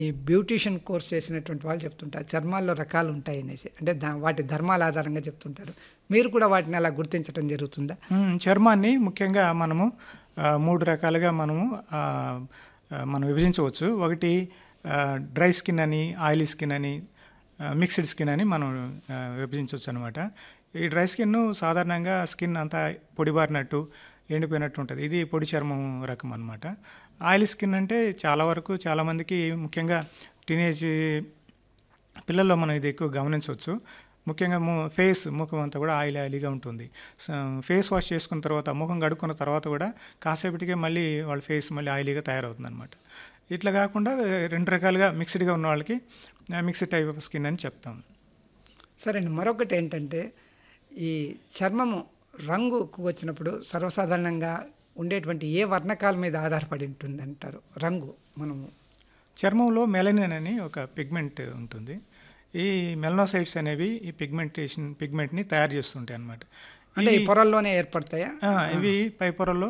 ఈ beautician course చేసినటువంటి వాళ్ళు చెప్తుంటారు చర్మాల్లో రకాలు ఉంటాయి అనేసి అంటే దా వాటి ధర్మాల ఆధారంగా చెప్తుంటారు మీరు కూడా వాటిని అలా గుర్తించడం జరుగుతుందా మ్మ్. చర్మాన్ని ముఖ్యంగా మనము ఆ, మూడు రకాలుగా మనము ఆ, ఆ, మనం విభజించవచ్చు ఒకటి డ్రై స్కిన్ అని ఆయిలీ స్కిన్ అని మిక్స్డ్ స్కిన్ అని మనం ఆ, విభజించవచ్చు అనమాట ఈ డ్రై స్కిన్ సాధారణంగా స్కిన్ అంతా పొడిబారినట్టు ఎండిపోయినట్టు ఉంటుంది ఇది పొడి చర్మం రకం అనమాట ఆయిలీ స్కిన్ అంటే చాలా వరకు చాలామందికి ముఖ్యంగా టీనేజ్ పిల్లల్లో మనం ఇది ఎక్కువ గమనించవచ్చు ముఖ్యంగా ము ఫేస్ ముఖం అంతా కూడా ఆయిల్ ఆయిలీగా ఉంటుంది సో ఫేస్ వాష్ చేసుకున్న తర్వాత ముఖం కడుక్కున్న తర్వాత కూడా కాసేపటికే మళ్ళీ వాళ్ళ ఫేస్ మళ్ళీ ఆయిలీగా తయారవుతుంది అనమాట ఇట్లా కాకుండా రెండు రకాలుగా మిక్స్డ్గా ఉన్న వాళ్ళకి మిక్స్డ్ టైప్ ఆఫ్ స్కిన్ అని చెప్తాం సరే అండి మరొకటి ఏంటంటే ఈ చర్మము రంగుకు వచ్చినప్పుడు సర్వసాధారణంగా ఉండేటువంటి ఏ వర్ణకాల మీద ఆధారపడి ఉంటుంది అంటారు రంగు మనము చర్మంలో మెలనిన్ అని ఒక పిగ్మెంట్ ఉంటుంది ఈ మెలనోసైడ్స్ అనేవి ఈ పిగ్మెంటేషన్ పిగ్మెంట్ని తయారు చేస్తుంటాయి అన్నమాట అంటే ఈ పొరల్లోనే ఏర్పడతాయా ఆ, ఇవి పై పొరల్లో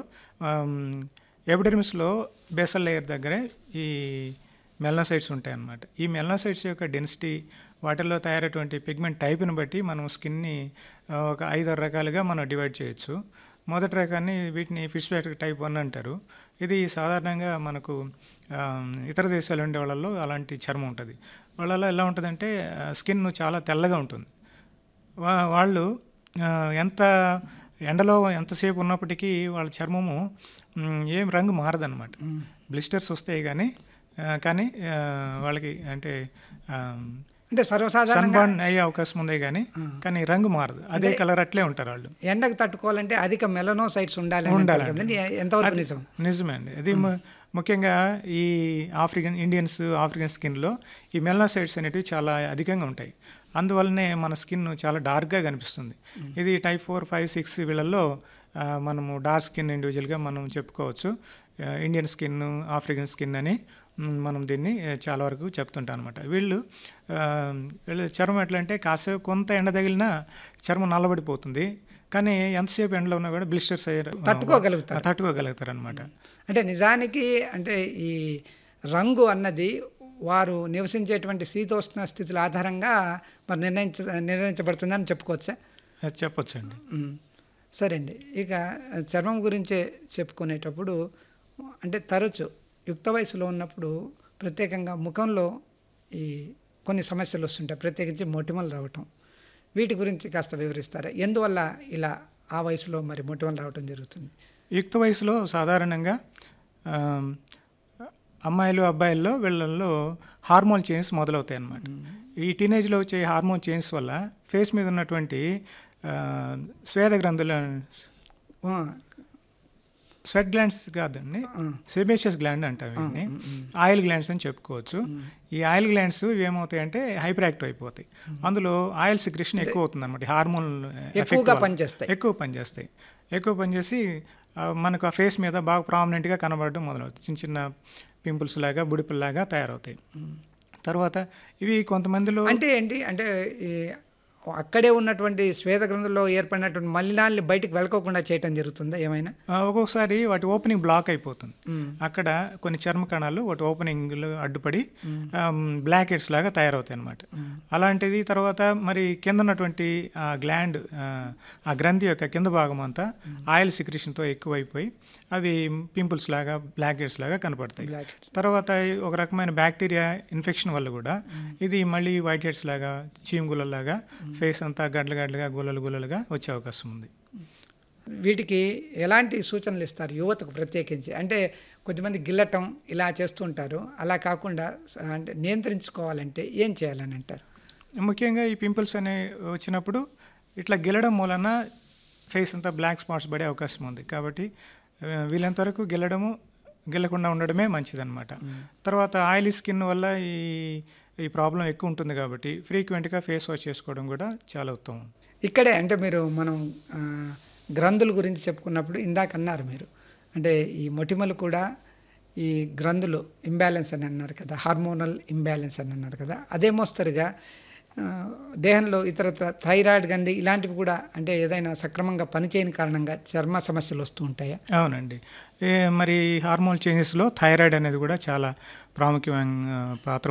ఎపిడెర్మిస్లో బేసల్ లేయర్ దగ్గరే ఈ మెలనోసైడ్స్ ఉంటాయి అన్నమాట ఈ మెలనోసైడ్స్ యొక్క డెన్సిటీ వాటిల్లో తయారైనటువంటి పిగ్మెంట్ టైప్ని బట్టి మనం స్కిన్ని ఆ, ఒక ఐదారు రకాలుగా మనం డివైడ్ చేయొచ్చు మొదటి రకాన్ని వీటిని ఫిష్ బ్యాక్ టైప్ వన్ అంటారు ఇది సాధారణంగా మనకు ఆ, ఇతర దేశాలు ఉండే వాళ్ళలో అలాంటి చర్మం ఉంటుంది వాళ్ళలో ఎలా ఉంటుందంటే స్కిన్ చాలా తెల్లగా ఉంటుంది వా- వాళ్ళు ఆ, ఎంత ఎండలో ఎంతసేపు ఉన్నప్పటికీ వాళ్ళ చర్మము మ్, ఏం రంగు మారదన్నమాట బ్లిస్టర్స్ వస్తాయి కానీ ఆ, కానీ ఆ, వాళ్ళకి అంటే అంటే సర్వసాధారణంగా సన్బర్న్ అయ్యే అవకాశం ఉంది కానీ కానీ రంగు మారదు అదే కలర్ అట్లే ఉంటారు వాళ్ళు ఎండకు తట్టుకోవాలంటే అధిక మెలనోసైట్స్ ఉండాలి అని అంటారు కదండి ఎంతవరకు నిజం నిజమే అండి అది ము- ముఖ్యంగా ఈ ఆఫ్రికన్ ఇండియన్స్ ఆఫ్రికన్ స్కిన్లో ఈ మెలనోసైడ్స్ అనేటివి చాలా అధికంగా ఉంటాయి అందువల్లనే మన స్కిన్ చాలా డార్క్గా కనిపిస్తుంది ఇది టైప్ ఫోర్ ఫైవ్ సిక్స్ వీళ్ళల్లో ఆ, మనము డార్క్ స్కిన్ ఇండివిజువల్గా మనం చెప్పుకోవచ్చు ఆ, ఇండియన్ స్కిన్ ఆఫ్రికన్ స్కిన్ అని మ్, మనం దీన్ని ఆ, చాలా వరకు చెప్తుంటాం అనమాట వీళ్ళు ఆ, వీళ్ళ చర్మం ఎట్లా అంటే కాసేపు కొంత ఎండ తగిలినా చర్మం నల్లబడిపోతుంది కానీ ఎంతసేపు ఎండలో ఉన్నా కూడా బ్లిస్టర్స్ అయ్యారు తట్టుకోగలుగుతారు. తట్టుకోగలుగుతారు అనమాట అంటే నిజానికి అంటే ఈ రంగు అన్నది వారు నివసించేటువంటి శీతోష్ణ స్థితుల ఆధారంగా మరి నిర్ణయించ నిర్ణయించబడుతుందని చెప్పుకోవచ్చా చెప్పొచ్చండి మ్మ్. సరే అండి ఇక చర్మం గురించే చెప్పుకునేటప్పుడు అంటే తరచు యుక్త వయసులో ఉన్నప్పుడు ప్రత్యేకంగా ముఖంలో ఈ కొన్ని సమస్యలు వస్తుంటాయి ప్రత్యేకించి మొటిమలు రావటం వీటి గురించి కాస్త వివరిస్తారా ఎందువల్ల ఇలా ఆ వయసులో మరి మొటిమలు రావటం జరుగుతుంది యుక్త వయసులో సాధారణంగా ఆ, అమ్మాయిలు అబ్బాయిల్లో వీళ్ళల్లో హార్మోన్ చేంజ్ మొదలవుతాయి అన్నమాట ఈ టీనేజ్లో వచ్చే హార్మోన్ చేంజ్ వల్ల ఫేస్ మీద ఉన్నటువంటి ఆ, స్వేద గ్రంథుల ఆ, స్వెట్ గ్లాండ్స్ కాదండి సెబేషియస్ గ్లాండ్ అంటాం వీటిని ఆయిల్ గ్లాండ్స్ అని చెప్పుకోవచ్చు ఈ ఆయిల్ గ్లాండ్స్ ఏమవుతాయంటే హైపర్ యాక్టివ్ అయిపోతాయి అందులో ఆయిల్ సిక్రేషన్ ఎక్కువ అవుతుంది అనమాట హార్మోన్ ఎక్కువగా పనిచేస్తాయి ఎక్కువ పనిచేస్తాయి ఎక్కువ పనిచేసి ఆ, మనకు ఆ ఫేస్ మీద బాగా ప్రామినెంట్గా కనబడడం మొదలవుతుంది చిన్న చిన్న పింపుల్స్ లాగా బుడిపుల్లాగా తయారవుతాయి తర్వాత ఇవి కొంతమందిలో అంటే ఏంటి అంటే ఈ అక్కడే ఉన్నటువంటి శ్వేత గ్రంథుల్లో ఏర్పడినటువంటి మలినాల్ని బయటికి వెళ్ళకోకుండా చేయటం జరుగుతుందా ఏమైనా ఆ, ఒక్కొక్కసారి వాటి ఓపెనింగ్ బ్లాక్ అయిపోతుంది అక్కడ కొన్ని చర్మ కణాలు వాటి ఓపెనింగ్లు అడ్డుపడి బ్లాక్ హెడ్స్ లాగా తయారవుతాయి అనమాట అలాంటిది తర్వాత మరి కింద ఉన్నటువంటి ఆ గ్లాండ్ ఆ గ్రంథి యొక్క కింద భాగం అంతా ఆయిల్ సిక్రేషన్తో ఎక్కువైపోయి అవి పింపుల్స్ లాగా బ్లాక్ హెడ్స్ లాగా కనపడతాయి Black తర్వాత ఒక రకమైన బ్యాక్టీరియా ఇన్ఫెక్షన్ వల్ల కూడా ఇది మళ్ళీ వైట్ హెడ్స్ లాగా చీమగులలాగా ఫేస్ అంతా గడ్డలు గడ్డలుగా గుల్లలు గుల్లలుగా వచ్చే అవకాశం ఉంది వీటికి ఎలాంటి సూచనలు ఇస్తారు యువతకు ప్రత్యేకించి అంటే కొద్దిమంది గిల్లటం ఇలా చేస్తుంటారు అలా కాకుండా స- అంటే నియంత్రించుకోవాలంటే ఏం చేయాలని అంటారు ముఖ్యంగా ఈ పింపుల్స్ అనే వచ్చినప్పుడు ఇట్లా గెలడం మూలన ఫేస్ అంతా బ్లాక్ స్పాట్స్ పడే అవకాశం ఉంది కాబట్టి ఆ, వీలైనంత వరకు గెలడము గెలకుండా ఉండడమే మంచిదన్నమాట తర్వాత ఆయిలీ స్కిన్ వల్ల ఈ ఈ ప్రాబ్లం ఎక్కువ ఉంటుంది కాబట్టి ఫ్రీక్వెంట్గా ఫేస్ వాష్ చేసుకోవడం కూడా చాలా ఉత్తమం ఇక్కడే అంటే మీరు మనం ఆ, గ్రంథుల గురించి చెప్పుకున్నప్పుడు ఇందాక అన్నారు మీరు అంటే ఈ మొటిమలు కూడా ఈ గ్రంథులు ఇంబ్యాలెన్స్ అని అన్నారు కదా హార్మోనల్ ఇంబ్యాలెన్స్ అని అన్నారు కదా అదే మోస్తరుగా ఆ, దేహంలో ఇతరత్ర థైరాయిడ్ గండి ఇలాంటివి కూడా అంటే ఏదైనా సక్రమంగా పనిచేయని కారణంగా చర్మ సమస్యలు వస్తూ ఉంటాయా అవునండి ఏ మరి హార్మోన్ చేంజెస్లో థైరాయిడ్ అనేది కూడా చాలా ప్రాముఖ్యమైన పాత్ర